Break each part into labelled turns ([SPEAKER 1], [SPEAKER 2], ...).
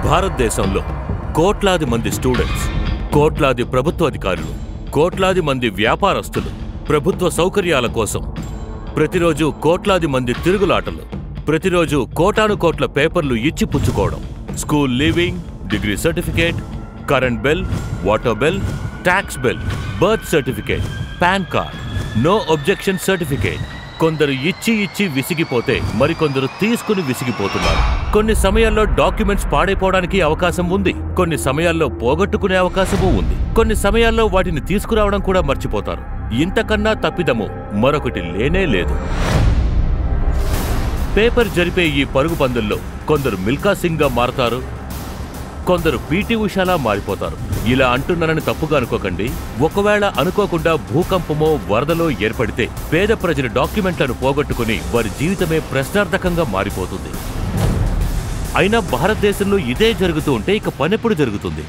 [SPEAKER 1] భారతదేశంలో కోట్లాది మంది స్టూడెంట్స్ కోట్లాది ప్రభుత్వ అధికారులు కోట్లాది మంది వ్యాపారస్తులు ప్రభుత్వ సౌకర్యాల కోసం ప్రతిరోజు కోట్లాది మంది తిరుగులాటలు ప్రతిరోజు కోటాను కోట్ల పేపర్లు ఇచ్చి పుచ్చుకోవడం school leaving degree certificate current bill water bill tax bill birth certificate pan card no objection certificate కొందరు ఇచ్చి ఇచ్చి విసిగిపోతే మరికొందరు తీసుకుని విసిగిపోతున్నారు కొన్ని సమయాల్లో డాక్యుమెంట్స్ పాడైపోవడానికి అవకాశం ఉంది కొన్ని సమయాల్లో పోగొట్టుకునే అవకాశమూ ఉంది కొన్ని సమయాల్లో వాటిని తీసుకురావడం కూడా మర్చిపోతారు ఇంతకన్నా తప్పిదము మరొకటి లేనే లేదు పేపర్ జరిపే ఈ పరుగు పందుల్లో కొందరు మిల్కా సింగ్ గా మారతారు కొందరు పీటీ ఉషాలా మారిపోతారు ఇలా అంటున్నానని తప్పుగా అనుకోకండి ఒకవేళ అనుకోకుండా భూకంపమో వరదలో ఏర్పడితే పేద ప్రజల డాక్యుమెంట్లను పోగొట్టుకుని వారి జీవితమే ప్రశ్నార్థకంగా మారిపోతుంది అయినా భారతదేశంలో ఇదే జరుగుతూ ఉంటే ఇక పనెప్పుడు జరుగుతుంది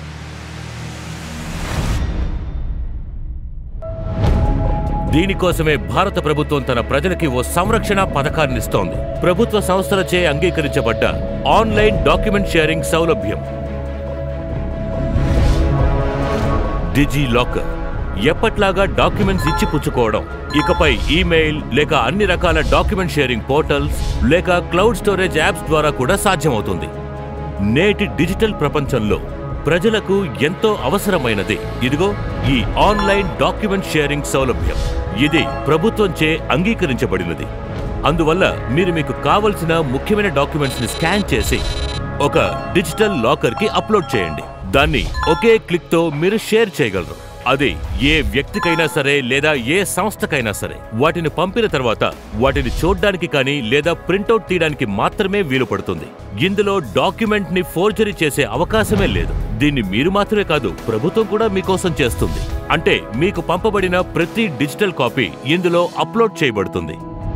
[SPEAKER 1] దీనికోసమే భారత ప్రభుత్వం తన ప్రజలకి ఓ సంరక్షణ పథకాన్నిస్తోంది ప్రభుత్వ సంస్థలచే అంగీకరించబడ్డ ఆన్లైన్ డాక్యుమెంట్ షేరింగ్ సౌలభ్యం డిజీ లాకర్ ఎప్పట్లాగా డాక్యుమెంట్స్ ఇచ్చి పుచ్చుకోవడం ఇకపై ఈమెయిల్ లేక అన్ని రకాల డాక్యుమెంట్ షేరింగ్ పోర్టల్స్ లేక క్లౌడ్ స్టోరేజ్ యాప్స్ ద్వారా కూడా సాధ్యమవుతుంది నేటి డిజిటల్ ప్రపంచంలో ప్రజలకు ఎంతో అవసరమైనది ఇదిగో ఈ ఆన్లైన్ డాక్యుమెంట్ షేరింగ్ సౌలభ్యం ఇది ప్రభుత్వంచే అంగీకరించబడినది అందువల్ల మీరు మీకు కావలసిన ముఖ్యమైన డాక్యుమెంట్స్ ని స్కాన్ చేసి ఒక డిజిటల్ లాకర్ కి అప్లోడ్ చేయండి దాన్ని ఒకే క్లిక్ తో మీరు షేర్ చేయగలరు అది ఏ వ్యక్తికైనా సరే లేదా ఏ సంస్థకైనా సరే వాటిని పంపిన తర్వాత వాటిని చూడ్డానికి కానీ లేదా ప్రింటౌట్ తీయడానికి మాత్రమే వీలు పడుతుంది ఇందులో డాక్యుమెంట్ ని ఫోర్జరీ చేసే అవకాశమే లేదు దీన్ని మీరు మాత్రమే కాదు ప్రభుత్వం కూడా మీకోసం చేస్తుంది అంటే మీకు పంపబడిన ప్రతి డిజిటల్ కాపీ ఇందులో అప్లోడ్ చేయబడుతుంది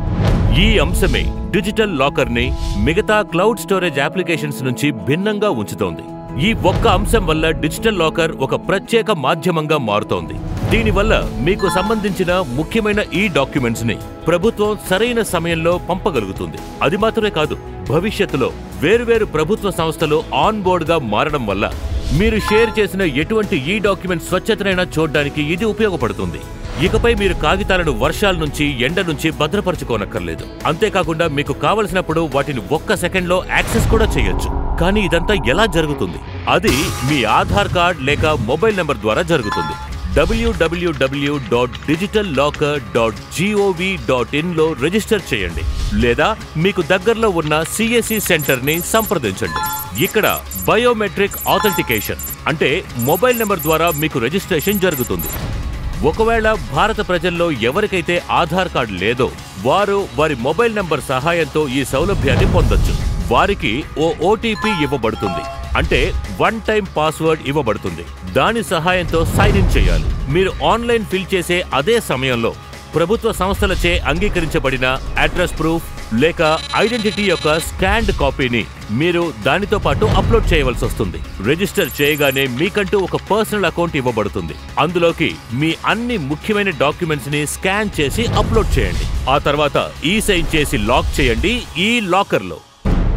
[SPEAKER 1] ఈ అంశమే డిజిటల్ లాకర్ ని మిగతా క్లౌడ్ స్టోరేజ్ అప్లికేషన్స్ నుంచి భిన్నంగా ఉంచుతోంది ఈ ఒక్క అంశం వల్ల డిజిటల్ లాకర్ ఒక ప్రత్యేక మాధ్యమంగా మారుతోంది దీనివల్ల మీకు సంబంధించిన ముఖ్యమైన ఈ డాక్యుమెంట్స్ ని ప్రభుత్వం సరైన సమయంలో పంపగలుగుతుంది అది మాత్రమే కాదు భవిష్యత్తులో వేరువేరు ప్రభుత్వ సంస్థలు ఆన్ బోర్డ్ గా మారడం వల్ల మీరు షేర్ చేసిన ఎటువంటి ఈ డాక్యుమెంట్ స్వచ్ఛతనైనా చూడడానికి ఇది ఉపయోగపడుతుంది ఇకపై మీరు కాగితాలను వర్షాల నుంచి ఎండ నుంచి భద్రపరచుకోనక్కర్లేదు అంతేకాకుండా మీకు కావలసినప్పుడు వాటిని ఒక్క సెకండ్లో యాక్సెస్ కూడా చేయొచ్చు కానీ ఇదంతా ఎలా జరుగుతుంది అది మీ ఆధార్ కార్డ్ లేక మొబైల్ నెంబర్ ద్వారా జరుగుతుంది W W W dot digital locker dot G O V dot in లో రిజిస్టర్ చేయండి లేదా మీకు దగ్గరలో ఉన్న సిఎస్సి సెంటర్ ని సంప్రదించండి ఇక్కడ బయోమెట్రిక్ ఆథెంటికేషన్ అంటే మొబైల్ నెంబర్ ద్వారా మీకు రిజిస్ట్రేషన్ జరుగుతుంది ఒకవేళ భారత ప్రజల్లో ఎవరికైతే ఆధార్ కార్డు లేదో వారు వారి మొబైల్ నంబర్ సహాయంతో ఈ సౌలభ్యాన్ని పొందొచ్చు వారికి ఓ ఓటీపీ ఇవ్వబడుతుంది అంటే వన్ టైం పాస్వర్డ్ ఇవ్వబడుతుంది దాని సహాయంతో సైన్ ఇన్ చేయాలి మీరు ఆన్లైన్ ఫిల్ చేసే అదే సమయంలో ప్రభుత్వ సంస్థలచే అంగీకరించబడిన అడ్రస్ ప్రూఫ్ లేక ఐడెంటిటీ యొక్క స్కాన్డ్ కాపీని మీరు దానితో పాటు అప్లోడ్ చేయవలసి వస్తుంది రిజిస్టర్ చేయగానే మీకంటూ ఒక పర్సనల్ అకౌంట్ ఇవ్వబడుతుంది అందులోకి మీ అన్ని ముఖ్యమైన డాక్యుమెంట్స్ ని స్కాన్ చేసి అప్లోడ్ చేయండి ఆ తర్వాత ఈ సైన్ చేసి లాక్ చేయండి ఈ లాకర్ లో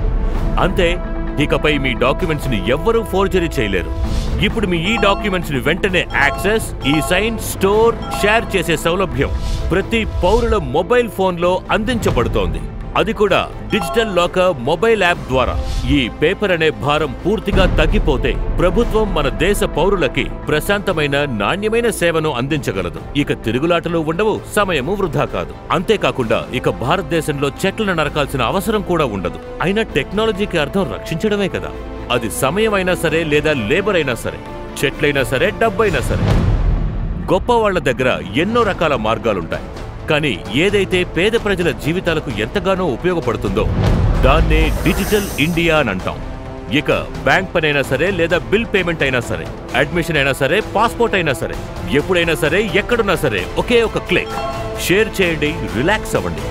[SPEAKER 1] అంతే ఇకపై మీ డాక్యుమెంట్స్ ని ఎవ్వరూ ఫోర్జరీ చేయలేరు ఇప్పుడు మీ ఈ డాక్యుమెంట్స్ ని వెంటనే యాక్సెస్ ఈ సైన్ స్టోర్ షేర్ చేసే సౌలభ్యం ప్రతి పౌరుల మొబైల్ ఫోన్లో అందించబడుతోంది అది కూడా డిజిటల్ లాకర్ మొబైల్ యాప్ ద్వారా ఈ పేపర్ అనే భారం పూర్తిగా తగ్గిపోతే ప్రభుత్వం మన దేశ పౌరులకి ప్రశాంతమైన నాణ్యమైన సేవను అందించగలదు ఇక తిరుగులాటలు ఉండవు సమయము వృధా కాదు అంతేకాకుండా ఇక భారతదేశంలో చెట్లను నరకాల్సిన అవసరం కూడా ఉండదు అయినా టెక్నాలజీకి అర్థం రక్షించడమే కదా అది సమయం అయినా సరే లేదా లేబర్ అయినా సరే చెట్లైనా సరే డబ్బైనా సరే గొప్ప వాళ్ళ దగ్గర ఎన్నో రకాల మార్గాలుంటాయి కానీ ఏదైతే పేద ప్రజల జీవితాలకు ఎంతగానో ఉపయోగపడుతుందో దాన్నే డిజిటల్ ఇండియా అని అంటాం ఇక బ్యాంక్ పని అయినా సరే లేదా బిల్ పేమెంట్ అయినా సరే అడ్మిషన్ అయినా సరే పాస్పోర్ట్ అయినా సరే ఎప్పుడైనా సరే ఎక్కడున్నా సరే ఒకే ఒక క్లిక్ షేర్ చేయండి రిలాక్స్ అవ్వండి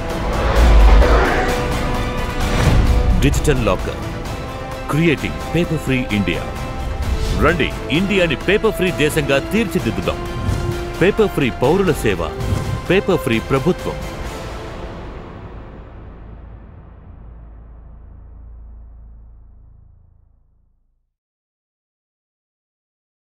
[SPEAKER 1] digital locker creating paper free India రండి ఇండియాని పేపర్ ఫ్రీ దేశంగా తీర్చిదిద్దుదాం పేపర్ ఫ్రీ పౌరుల సేవ పేపర్ ఫ్రీ ప్రభుత్వం